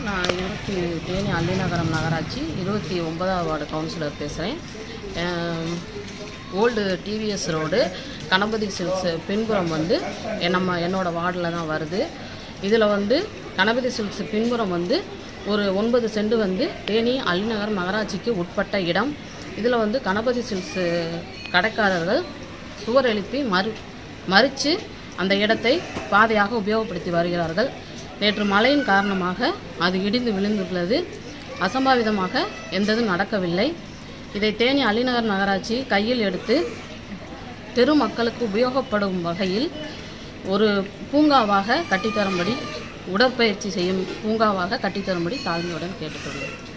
நான் இருபத்தி தேனி அள்ளிநகரம் நகராட்சி இருபத்தி ஒன்பதாவது வார்டு கவுன்சிலர் பேசுகிறேன் old TVS road Ganapathi silks பின்புறம் வந்து எ- நம்ம என்னோடய வார்டில் தான் வருது இதில் வந்து கணபதி சில்க்ஸ் பின்புறம் வந்து ஒரு ஒன்பது சென்ட் வந்து தேனி அள்ளிநகரம் நகராட்சிக்கு உட்பட்ட இடம் இதில் வந்து கணபதி சில்க்ஸ் கடைக்காரர்கள் சுவர் எழுப்பி மறு மறித்து அந்த இடத்தை பாதையாக உபயோகப்படுத்தி வருகிறார்கள் நேற்று மழையின் காரணமாக அது இடிந்து விழுந்துள்ளது அசம்பாவிதமாக எந்ததும் நடக்கவில்லை இதை தேனி அள்ளிநகர் நகராட்சி கையில் எடுத்து தெரு மக்களுக்கு உபயோகப்படும் வகையில் ஒரு பூங்காவாக கட்டித்தரும்படி உடற்பயிற்சி செய்யும் பூங்காவாக கட்டித்தரும்படி தாழ்மையுடன் கேட்டுக்கொள்கிறேன்